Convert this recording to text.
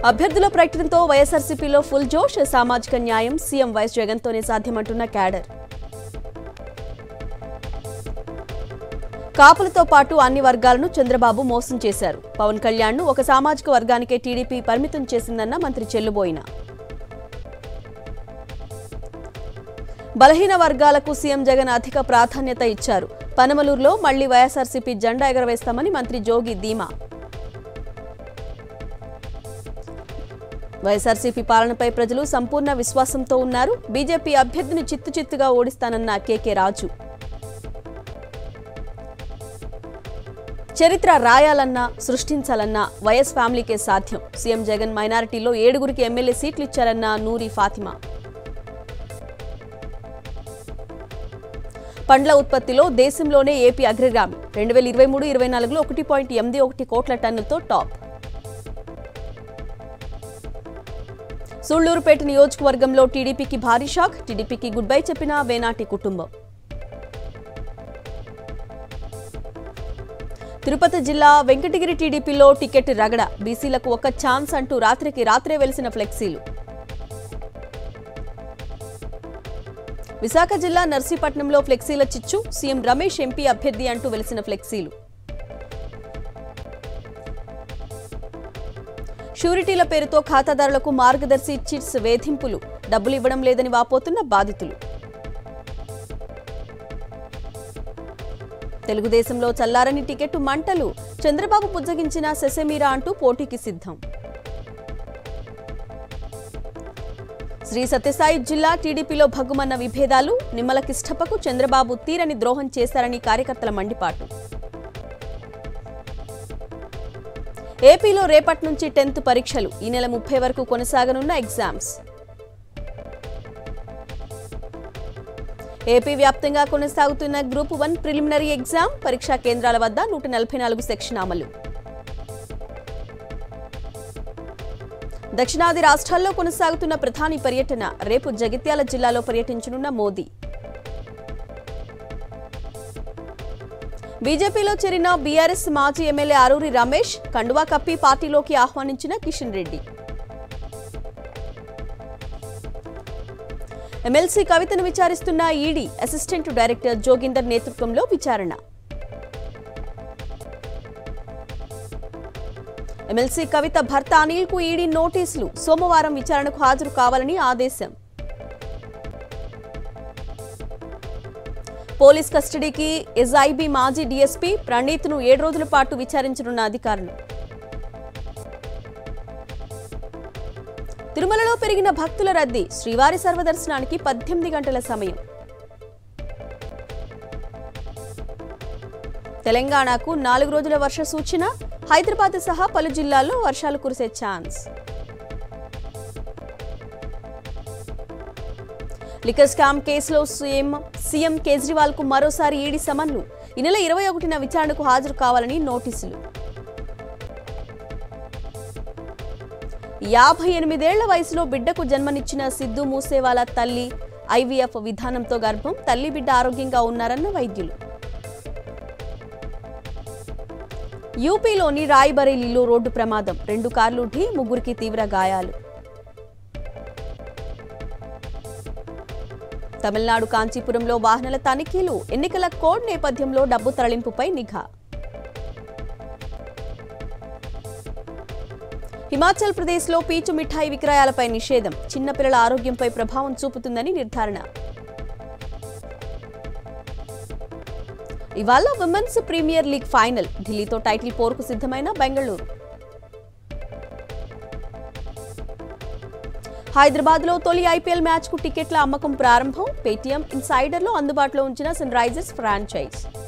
అభ్యర్థుల ప్రకటనతో వైఎస్ఆర్సీపీలో ఫుల్ జోష్ సామాజిక న్యాయం సీఎం వైఎస్ జగన్తోనే సాధ్యమంటున్న క్యాడర్ కాపులతో పాటు అన్ని వర్గాలను చంద్రబాబు మోసం చేశారు పవన్ కళ్యాణ్ ను ఒక సామాజిక వర్గానికే టీడీపీ పరిమితం చేసిందన్న మంత్రి చెల్లుబోయిన బలహీన వర్గాలకు సీఎం జగన్ అధిక ప్రాధాన్యత ఇచ్చారు పనమలూరులో మళ్లీ వైఎస్ఆర్సీపీ జెండా ఎగరవేస్తామని మంత్రి జోగి ధీమా వైఎస్ఆర్సీపీ పాలనపై ప్రజలు సంపూర్ణ విశ్వాసంతో ఉన్నారు బీజేపీ అభ్యర్థిని చిత్తు చిత్తుగా ఓడిస్తానన్న కేకే రాజు చరిత్ర రాయాలన్నా సృష్టించాలన్నా వైఎస్ ఫ్యామిలీకే సాధ్యం సీఎం జగన్ మైనారిటీలో ఏడుగురికి ఎమ్మెల్యే సీట్లు ఇచ్చారన్న నూరి ఫాతిమా పండ్ల ఉత్పత్తిలో దేశంలోనే ఏపీ అగ్రగామి రెండు వేల ఇరవై మూడు ఇరవై నాలుగులో ఒకటి పాయింట్ ఎనిమిది ఒకటి కోట్ల టన్నులతో టాప్ సూళ్లూరుపేట నియోజకవర్గంలో టీడీపీకి భారీ షాక్ టీడీపీకి గుడ్ బై చెప్పిన వేనాటి కుటుంబం తిరుపతి జిల్లా వెంకటగిరి టీడీపీలో టికెట్ రగడ బీసీలకు ఒక ఛాన్స్ అంటూ రాత్రికి రాత్రే వెలిసిన ఫ్లెక్సీలు విశాఖ జిల్లా నర్సీపట్నంలో ఫ్లెక్సీల చిచ్చు సీఎం రమేష్ ఎంపీ అభ్యర్థి అంటూ వెలిసిన ఫ్లెక్సీలు షూరిటీల పేరుతో ఖాతాదారులకు మార్గదర్శి చిట్స్ వేధింపులు డబ్బులు ఇవ్వడం లేదని వాపోతున్న బాధితులు తెలుగుదేశంలో చల్లారని టికెట్ మంటలు చంద్రబాబు పుజ్జగించిన సెసమీరా అంటూ పోటీకి సిద్ధం శ్రీ సత్యసాయి జిల్లా టీడీపీలో భగ్గుమన్న విభేదాలు నిమ్మల కిష్టపకు చంద్రబాబు తీరని ద్రోహం చేశారని కార్యకర్తల మండిపాటు ఏపీలో రేపటి నుంచి టెన్త్ పరీక్షలు ఈ నెల ముప్పై వరకు కొనసాగనున్న ఎగ్జామ్స్ ఏపీ వ్యాప్తంగా కొనసాగుతున్న గ్రూప్ వన్ ప్రిలిమినరీ ఎగ్జామ్ పరీక్షా కేంద్రాల వద్ద నూట నలభై నాలుగు సెక్షన్ అమలు దక్షిణాది రాష్ట్రాల్లో కొనసాగుతున్న ప్రధాని పర్యటన రేపు జగిత్యాల జిల్లాలో పర్యటించనున్న మోదీ బీజేపీలో చేరిన బీఆర్ఎస్ మాజీ ఎమ్మెల్యే అరూరి రమేష్ కండువా కప్పి పార్టీలోకి ఆహ్వానించిన కిషన్ రెడ్డి ఎమ్మెల్సీ కవితను విచారిస్తున్న ఈడీ అసిస్టెంట్ డైరెక్టర్ జోగిందర్ నేతృత్వంలో విచారణ ఎమ్మెల్సీ కవిత భర్త అనిల్ కు ఈడీ నోటీసులు సోమవారం విచారణకు హాజరు కావాలని ఆదేశం పోలీస్ కస్టడీకి ఎస్ఐబి మాజీ డీఎస్పీ ప్రణీత్ ను ఏడు రోజుల పాటు విచారించనున్న అధికారులు తిరుమలలో పెరిగిన భక్తుల రద్దీ శ్రీవారి సర్వదర్శనానికి పద్దెనిమిది గంటల సమయం తెలంగాణకు నాలుగు రోజుల వర్ష సూచన హైదరాబాద్ సహా పలు జిల్లాల్లో వర్షాలు కురిసే ఛాన్స్ లిక్కర్ స్కామ్ కేసులో సీఎం సీఎం కేజ్రీవాల్ కు మరోసారి ఈడీ సమన్లు ఈ నెల ఇరవై ఒకటిన విచారణకు హాజరు కావాలని నోటీసులు యాభై ఎనిమిదేళ్ల వయసులో బిడ్డకు జన్మనిచ్చిన సిద్ధు మూసేవాల తల్లి ఐవీఎఫ్ విధానంతో గర్భం తల్లి బిడ్డ ఆరోగ్యంగా ఉన్నారన్న వైద్యులు యూపీలోని రాయ్బరేలీలో రోడ్డు ప్రమాదం రెండు కార్లు ఢీ ముగ్గురికి తీవ్ర గాయాలు తమిళనాడు కాంచీపురంలో వాహనాల తనిఖీలు ఎన్నికల కోడ్ నేపథ్యంలో డబ్బు తరలింపుపై నిఘా హిమాచల్ ప్రదేశ్లో పీచు మిఠాయి విక్రయాలపై నిషేధం చిన్నపిల్లల ఆరోగ్యంపై ప్రభావం చూపుతుందని నిర్ధారణ ఇవాళ విమెన్స్ ప్రీమియర్ లీగ్ ఫైనల్ ఢిల్లీతో టైటిల్ పోరుకు సిద్ధమైన బెంగళూరు హైదరాబాద్లో తొలి ఐపీఎల్ మ్యాచ్కు టికెట్ల అమ్మకం ప్రారంభం పేటీఎం ఇన్సైడర్లో అందుబాటులో ఉంచిన సన్ రైజర్స్ ఫ్రాంచైజ్